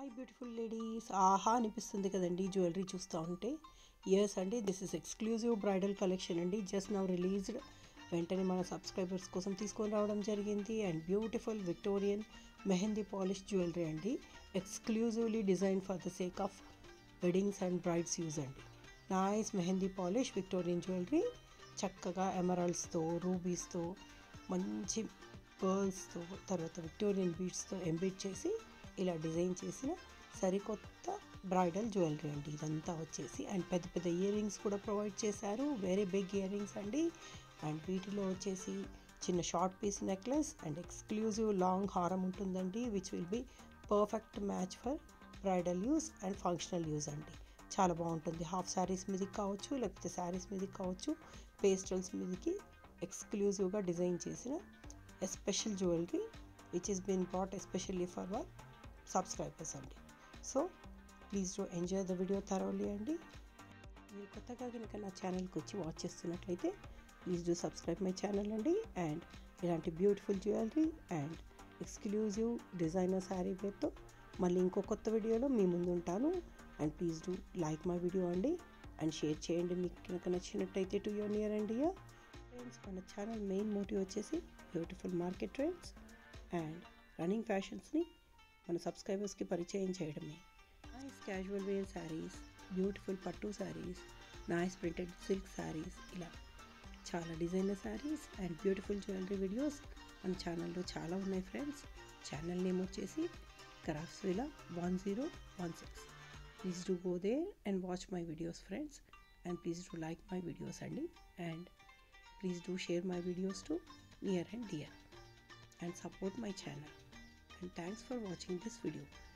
beautiful ladies ఆహా అనిపిస్తుంది కదండి జ్యువెలరీ చూస్తూ ఉంటే ఎస్ అండి this is exclusive bridal collection అండి జస్ట్ నవ్ రిలీజ్డ్ వెంటనే మన సబ్స్క్రైబర్స్ కోసం తీసుకొని రావడం జరిగింది and beautiful Victorian mehndi polish jewellery అండి exclusively design for the sake of weddings and brides use అండి nice mehndi polish Victorian jewellery చక్కగా ఎమరాల్డ్స్తో రూబీస్తో మంచి పర్ల్స్తో తర్వాత విక్టోరియన్ బీడ్స్తో ఎంబిట్ చేసి ఇలా డిజైన్ చేసిన సరికొత్త బ్రైడల్ జ్యువెలరీ అండి ఇదంతా వచ్చేసి అండ్ పెద్ద పెద్ద ఇయర్ రింగ్స్ కూడా ప్రొవైడ్ చేశారు వెరీ బిగ్ ఇయర్ రింగ్స్ అండి అండ్ వీటిలో వచ్చేసి చిన్న short piece necklace and exclusive long హారం ఉంటుందండి which will be perfect match for bridal use and functional use అండి చాలా బాగుంటుంది హాఫ్ శారీస్ మీదకి కావచ్చు లేకపోతే శారీస్ మీదకి కావచ్చు పేస్టల్స్ మీదకి ఎక్స్క్లూజివ్గా డిజైన్ చేసిన special jewellery which is been brought especially for our subscribers అండి so please do enjoy the video thoroughly అండి మీరు కొత్తగా కనుక నా ఛానల్కి వచ్చి వాచ్ చేస్తున్నట్లయితే please do subscribe my channel అండి అండ్ ఇలాంటి beautiful jewellery and exclusive designer saree వేర్తో మళ్ళీ ఇంకో కొత్త వీడియోలో మీ ముందు ఉంటాను and please do like my video అండి అండ్ షేర్ చేయండి మీకు కనుక నచ్చినట్టయితే టు యువర్ నియర్ అండి ఫ్రెండ్స్ మన ఛానల్ మెయిన్ మోటివ్ వచ్చేసి beautiful market trends and running ఫ్యాషన్స్ని మన సబ్స్క్రైబర్స్కి పరిచయం చేయడమే nice casual wear sarees beautiful పట్టు sarees nice printed silk sarees ఇలా చాలా designer sarees and beautiful jewellery videos మన ఛానల్లో చాలా ఉన్నాయి ఫ్రెండ్స్ ఛానల్ నేమ్ వచ్చేసి crafts villa one zero one six please do go the and watch my videos friends and please do like my videos అండి and please do share my videos to near and dear and support my channel and thanks for watching this video